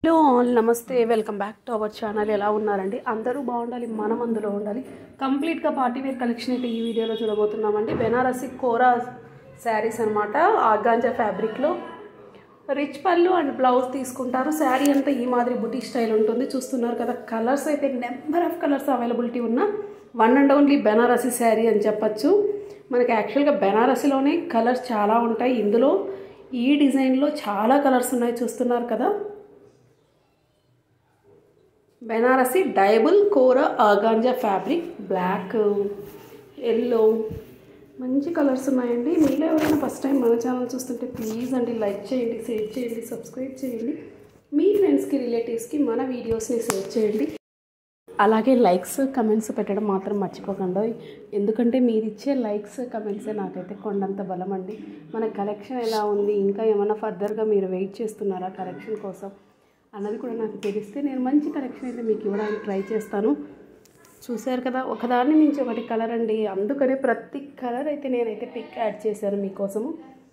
hello all నమస్తే welcome back to our channel ఎలా ఉన్నారండి అందరూ బాగుండాలి మనం అందులో ఉండాలి కంప్లీట్గా పార్టీ వేర్ కలెక్షన్ అయితే ఈ వీడియోలో చూడబోతున్నామండి బెనారసి కోరా శారీస్ అనమాట ఆర్గాంజా ఫ్యాబ్రిక్లో రిచ్ పళ్ళు అండ్ బ్లౌజ్ తీసుకుంటారు శారీ అంతా ఈ మాదిరి బుటీ స్టైల్ ఉంటుంది చూస్తున్నారు కదా కలర్స్ అయితే నెంబర్ ఆఫ్ కలర్స్ అవైలబిలిటీ ఉన్న one and only Benarasi sari అని చెప్పచ్చు మనకి యాక్చువల్గా బెనారసిలోనే కలర్స్ చాలా ఉంటాయి ఇందులో ఈ డిజైన్లో చాలా కలర్స్ ఉన్నాయి చూస్తున్నారు కదా బెనారసి డైబుల్ కోర ఆగాంజా ఫ్యాబ్రిక్ బ్లాక్ ఎల్లో మంచి కలర్స్ ఉన్నాయండి మీలో ఎవరైనా ఫస్ట్ టైం మన ఛానల్ చూస్తుంటే ప్లీజ్ అండి లైక్ చేయండి షేర్ చేయండి సబ్స్క్రైబ్ చేయండి మీ ఫ్రెండ్స్కి రిలేటివ్స్కి మన వీడియోస్ని షేర్ చేయండి అలాగే లైక్స్ కమెంట్స్ పెట్టడం మాత్రం మర్చిపోకండి ఎందుకంటే మీరు ఇచ్చే లైక్స్ కమెంట్సే నాకైతే కొండంత బలం అండి మన కలెక్షన్ ఎలా ఉంది ఇంకా ఏమైనా ఫర్దర్గా మీరు వెయిట్ చేస్తున్నారా కలెక్షన్ కోసం అన్నది కూడా నాకు తెలిస్తే నేను మంచి కలెక్షన్ అయితే మీకు ఇవ్వడానికి ట్రై చేస్తాను చూశారు కదా ఒకదాని నుంచి ఒకటి కలర్ అండి అందుకనే ప్రతి కలర్ అయితే నేనైతే పిక్ యాడ్ చేశాను మీకోసము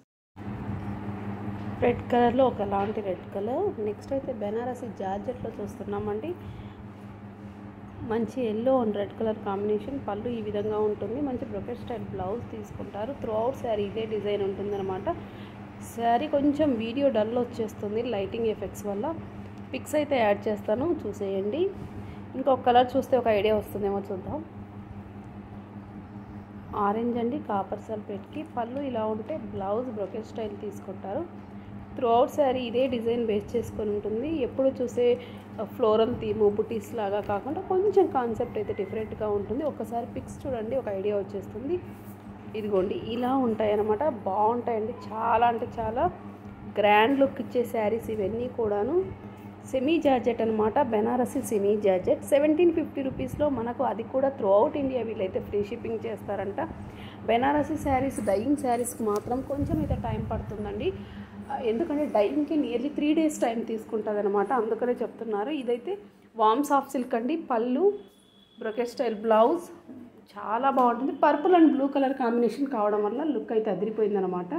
రెడ్ కలర్లో ఒకలాంటి రెడ్ కలర్ నెక్స్ట్ అయితే బెనారసి జార్జెట్లో చూస్తున్నామండి మంచి yellow and red colour combination పళ్ళు ఈ విధంగా ఉంటుంది మంచి బ్రొకెట్ స్టైల్ బ్లౌజ్ తీసుకుంటారు త్రూ అవుట్ శారీ ఇదే డిజైన్ ఉంటుందన్నమాట శారీ కొంచెం వీడియో డల్ వచ్చేస్తుంది లైటింగ్ ఎఫెక్ట్స్ వల్ల పిక్స్ అయితే యాడ్ చేస్తాను చూసేయండి ఇంకొక కలర్ చూస్తే ఒక ఐడియా వస్తుందేమో చూద్దాం ఆరెంజ్ అండి కాపర్ సల్ఫేట్కి పళ్ళు ఇలా ఉంటే బ్లౌజ్ బ్రొకెట్ స్టైల్ తీసుకుంటారు త్రూ అవుట్ శారీ ఇదే డిజైన్ బేస్ చేసుకొని ఉంటుంది ఎప్పుడు చూసే ఫ్లోరల్ థీము బుటీస్ లాగా కాకుండా కొంచెం కాన్సెప్ట్ అయితే డిఫరెంట్గా ఉంటుంది ఒకసారి పిక్స్ చూడండి ఒక ఐడియా వచ్చేస్తుంది ఇదిగోండి ఇలా ఉంటాయి అన్నమాట బాగుంటాయండి చాలా అంటే చాలా గ్రాండ్ లుక్ ఇచ్చే శారీస్ ఇవన్నీ కూడాను సెమీ జార్జెట్ అనమాట Benarasi semi georgette seventeen fifty రూపీస్లో మనకు అది కూడా త్రూ అవుట్ ఇండియా వీళ్ళైతే ఫ్రీ షిప్పింగ్ చేస్తారంట బెనారసి శారీస్ డైయింగ్ శారీస్కి మాత్రం కొంచెం అయితే టైం పడుతుందండి ఎందుకంటే డైయింగ్కి నియర్లీ త్రీ డేస్ టైం తీసుకుంటుంది అనమాట అందుకనే చెప్తున్నారు ఇదైతే వామ్ సాఫ్ట్ సిల్క్ అండి పళ్ళు బ్రొకెట్ స్టైల్ బ్లౌజ్ చాలా బాగుంటుంది purple and blue colour combination కావడం వల్ల లుక్ అయితే అదిరిపోయిందనమాట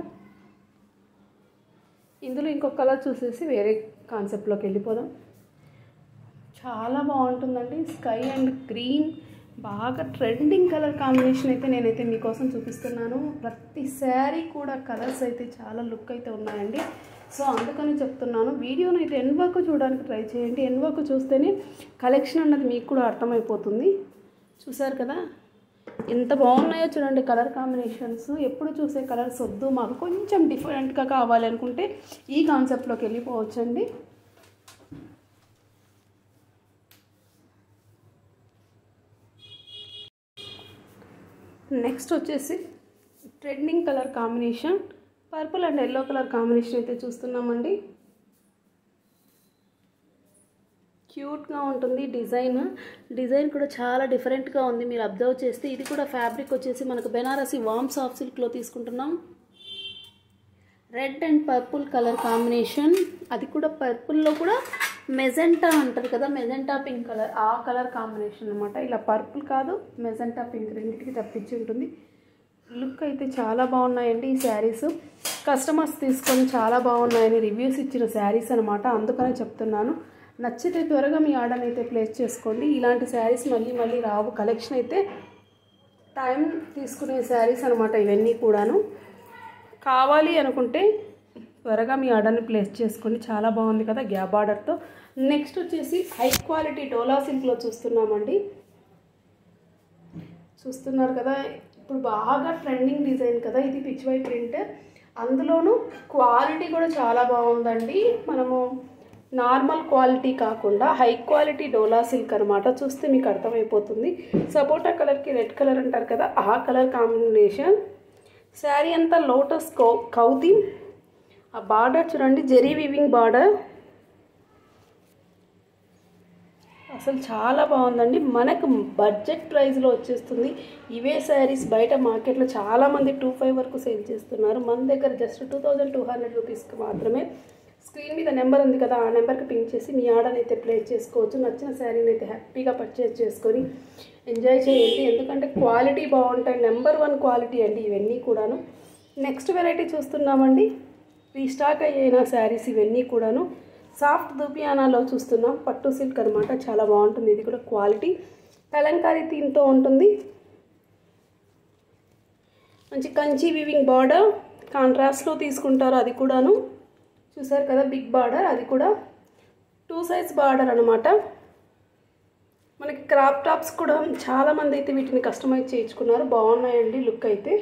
ఇందులో ఇంకొక కలర్ చూసేసి వేరే కాన్సెప్ట్లోకి వెళ్ళిపోదాం చాలా బాగుంటుందండి స్కై అండ్ గ్రీన్ బాగా ట్రెండింగ్ కలర్ కాంబినేషన్ అయితే నేనైతే మీకోసం చూపిస్తున్నాను ప్రతి శారీ కూడా కలర్స్ అయితే చాలా లుక్ అయితే ఉన్నాయండి సో అందుకని చెప్తున్నాను వీడియోని అయితే ఎన్ వరకు చూడడానికి ట్రై చేయండి ఎన్ వరకు చూస్తేనే కలెక్షన్ అన్నది మీకు కూడా అర్థమైపోతుంది చూసారు కదా ఎంత బాగున్నాయో చూడండి కలర్ కాంబినేషన్స్ ఎప్పుడు చూసే కలర్స్ వద్దు మాకు కొంచెం డిఫరెంట్గా కావాలి అనుకుంటే ఈ కాన్సెప్ట్లోకి వెళ్ళిపోవచ్చండి నెక్స్ట్ వచ్చేసి trending colour combination purple and yellow colour combination అయితే చూస్తున్నామండి క్యూట్గా ఉంటుంది డిజైన్ డిజైన్ కూడా చాలా డిఫరెంట్గా ఉంది మీరు అబ్జర్వ్ చేస్తే ఇది కూడా ఫ్యాబ్రిక్ వచ్చేసి మనకు బెనారసి వామ్ సాఫ్ట్ సిల్క్లో తీసుకుంటున్నాం red and purple colour combination అది కూడా పర్పుల్లో కూడా మెజెంటా అంటారు కదా మెజెంటా పింక్ కలర్ ఆ కలర్ కాంబినేషన్ అనమాట ఇలా పర్పుల్ కాదు మెజెంటా పింక్ రెండింటికి తప్పించి ఉంటుంది లుక్ అయితే చాలా బాగున్నాయండి ఈ శారీస్ కస్టమర్స్ తీసుకొని చాలా బాగున్నాయని రివ్యూస్ ఇచ్చిన శారీస్ అనమాట అందుకనే చెప్తున్నాను నచ్చితే త్వరగా మీ ఆర్డర్ అయితే ప్లేస్ చేసుకోండి ఇలాంటి శారీస్ మళ్ళీ మళ్ళీ రావు కలెక్షన్ అయితే టైం తీసుకునే శారీస్ అనమాట ఇవన్నీ కూడాను కావాలి అనుకుంటే త్వరగా మీ ఆర్డర్ని ప్లేస్ చేసుకోండి చాలా బాగుంది కదా గ్యాప్ ఆర్డర్తో నెక్స్ట్ వచ్చేసి హై క్వాలిటీ డోలా సిల్క్లో చూస్తున్నామండి చూస్తున్నారు కదా ఇప్పుడు బాగా ట్రెండింగ్ డిజైన్ కదా ఇది పిచ్ వై ప్రింట్ అందులోనూ క్వాలిటీ కూడా చాలా బాగుందండి మనము నార్మల్ క్వాలిటీ కాకుండా హై క్వాలిటీ డోలా సిల్క్ అనమాట చూస్తే మీకు అర్థమైపోతుంది సపోటా కలర్కి రెడ్ కలర్ అంటారు కదా ఆ కలర్ కాంబినేషన్ శారీ అంతా లోటస్ కౌ కౌతి ఆ బార్డర్ చూడండి జెరీ వివింగ్ బార్డర్ అసలు చాలా బాగుందండి మనకు బడ్జెట్ ప్రైస్లో వచ్చేస్తుంది ఇవే శారీస్ బయట మార్కెట్లో చాలామంది టూ ఫైవ్ వరకు సేల్ చేస్తున్నారు మన దగ్గర just two thousand two hundred రూపీస్కి మాత్రమే స్క్రీన్ మీద నెంబర్ ఉంది కదా ఆ నెంబర్కి పింక్ చేసి మీ ఆర్డర్ అయితే ప్లేస్ చేసుకోవచ్చు నచ్చిన శారీని అయితే హ్యాపీగా పర్చేస్ చేసుకొని ఎంజాయ్ చేయండి ఎందుకంటే క్వాలిటీ బాగుంటాయి నెంబర్ వన్ క్వాలిటీ అండి ఇవన్నీ కూడాను నెక్స్ట్ వెరైటీ చూస్తున్నామండి రీస్టాక్ అయిన శారీస్ ఇవన్నీ కూడాను సాఫ్ట్ దుపియానాలో చూస్తున్నాం పట్టు సిల్క్ అనమాట చాలా బాగుంటుంది ఇది కూడా క్వాలిటీ కలంకారీ థీమ్తో ఉంటుంది మంచి కంచి వివింగ్ బార్డర్ కాంట్రాస్ట్లో తీసుకుంటారు అది కూడాను చూసారు కదా బిగ్ బార్డర్ అది కూడా టూ సైజ్ బార్డర్ అనమాట మనకి క్రాప్ టాప్స్ కూడా చాలామంది అయితే వీటిని కస్టమైజ్ చేయించుకున్నారు బాగున్నాయండి లుక్ అయితే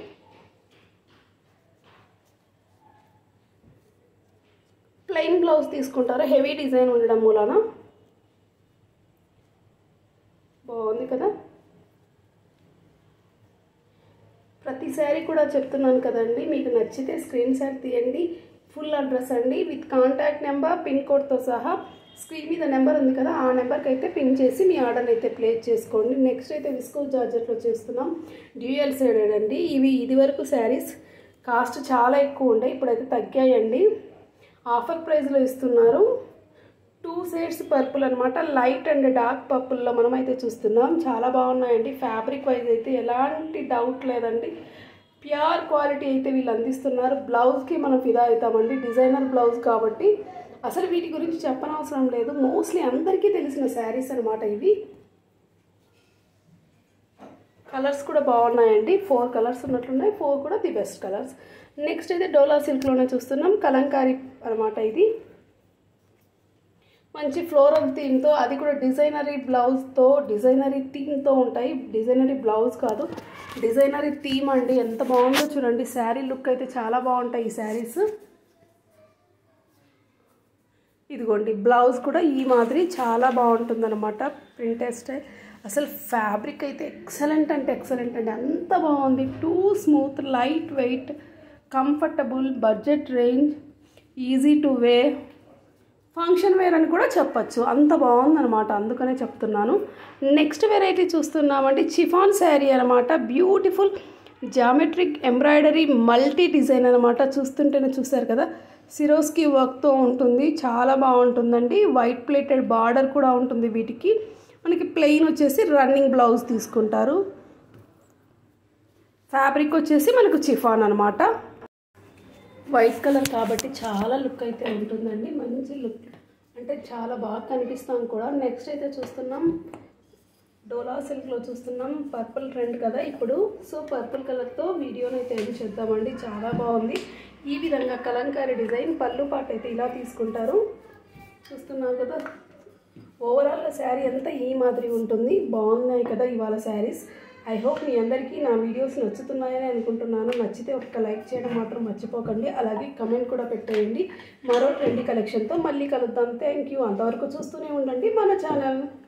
ప్లెయిన్ బ్లౌజ్ తీసుకుంటారు హెవీ డిజైన్ ఉండడం మూలాన బాగుంది కదా ప్రతి శారీ కూడా చెప్తున్నాను కదండి మీకు నచ్చితే స్క్రీన్ షాట్ తీయండి ఫుల్ అడ్రస్ అండి విత్ కాంటాక్ట్ నెంబర్ పిన్ కోడ్తో సహా స్క్రీన్ మీద నెంబర్ ఉంది కదా ఆ నెంబర్కి అయితే పిన్ చేసి మీ ఆర్డర్ అయితే ప్లేస్ చేసుకోండి నెక్స్ట్ అయితే విస్కో జార్జెట్లో చేస్తున్నాం డ్యూయల్ సైడెడ్ అండి ఇవి ఇదివరకు శారీస్ కాస్ట్ చాలా ఎక్కువ ఉండే ఇప్పుడైతే తగ్గాయండి ఆఫర్ ప్రైస్లో ఇస్తున్నారు టూ షేడ్స్ పర్పుల్ అనమాట లైట్ అండ్ డార్క్ పర్పుల్లో మనం అయితే చూస్తున్నాం చాలా బాగున్నాయండి ఫ్యాబ్రిక్ వైజ్ అయితే ఎలాంటి డౌట్ లేదండి ప్యూర్ క్వాలిటీ అయితే వీళ్ళు అందిస్తున్నారు బ్లౌజ్కి మనం ఫిదా అవుతామండి డిజైనర్ బ్లౌజ్ కాబట్టి అసలు వీటి గురించి చెప్పనవసరం లేదు మోస్ట్లీ అందరికీ తెలిసిన శారీస్ అనమాట ఇవి కలర్స్ కూడా బాగున్నాయండి ఫోర్ కలర్స్ ఉన్నట్లున్నాయి ఫోర్ కూడా ది బెస్ట్ కలర్స్ నెక్స్ట్ అయితే డోలా సిల్క్లోనే చూస్తున్నాం కలంకారీ అనమాట ఇది మంచి ఫ్లోరల్ థీమ్తో అది కూడా డిజైనరీ బ్లౌజ్తో డిజైనరీ థీమ్తో ఉంటాయి డిజైనరీ బ్లౌజ్ కాదు డిజైనరీ థీమ్ అండి ఎంత బాగుందో చూడండి శారీ లుక్ అయితే చాలా బాగుంటాయి ఈ శారీస్ ఇదిగోండి బ్లౌజ్ కూడా ఈ మాదిరి చాలా బాగుంటుంది అనమాట ప్రింటెడ్ స్టైల్ అసలు ఫ్యాబ్రిక్ అయితే ఎక్సలెంట్ అంటే ఎక్సలెంట్ అండి అంత బాగుంది too smooth light weight comfortable budget range easy to wear function wear అని కూడా చెప్పచ్చు అంత బాగుందనమాట అందుకనే చెప్తున్నాను నెక్స్ట్ వెరైటీ చూస్తున్నామండి చిఫాన్ శారీ అనమాట beautiful geometric embroidery multi design అనమాట చూస్తుంటేనే చూసారు కదా సిరోస్కి వర్క్తో ఉంటుంది చాలా బాగుంటుందండి వైట్ ప్లేటెడ్ బార్డర్ కూడా ఉంటుంది వీటికి మనకి ప్లెయిన్ వచ్చేసి రన్నింగ్ బ్లౌజ్ తీసుకుంటారు ఫ్యాబ్రిక్ వచ్చేసి మనకు చిఫాన్ అనమాట వైట్ కలర్ కాబట్టి చాలా లుక్ అయితే ఉంటుందండి మంచి లుక్ అంటే చాలా బాగా కనిపిస్తాం కూడా నెక్స్ట్ అయితే చూస్తున్నాం డోలా సిల్క్లో చూస్తున్నాం పర్పుల్ ట్రెండ్ కదా ఇప్పుడు సో పర్పుల్ కలర్తో వీడియోని అయితే ఏం చేద్దామండి చాలా బాగుంది ఈ విధంగా కలంకారీ డిజైన్ పళ్ళు పాట అయితే ఇలా తీసుకుంటారు చూస్తున్నారు కదా ఓవరాల్గా శారీ అంతా ఈ మాదిరి ఉంటుంది బాగున్నాయి కదా ఇవాళ శారీస్ ఐ హోప్ మీ అందరికీ నా వీడియోస్ నచ్చుతున్నాయని అనుకుంటున్నాను నచ్చితే ఒక్క లైక్ చేయడం మాత్రం మర్చిపోకండి అలాగే కమెంట్ కూడా పెట్టేయండి మరో ట్రెండీ కలెక్షన్తో మళ్ళీ కలుద్దాం థ్యాంక్ యూ అంతవరకు చూస్తూనే ఉండండి మన ఛానల్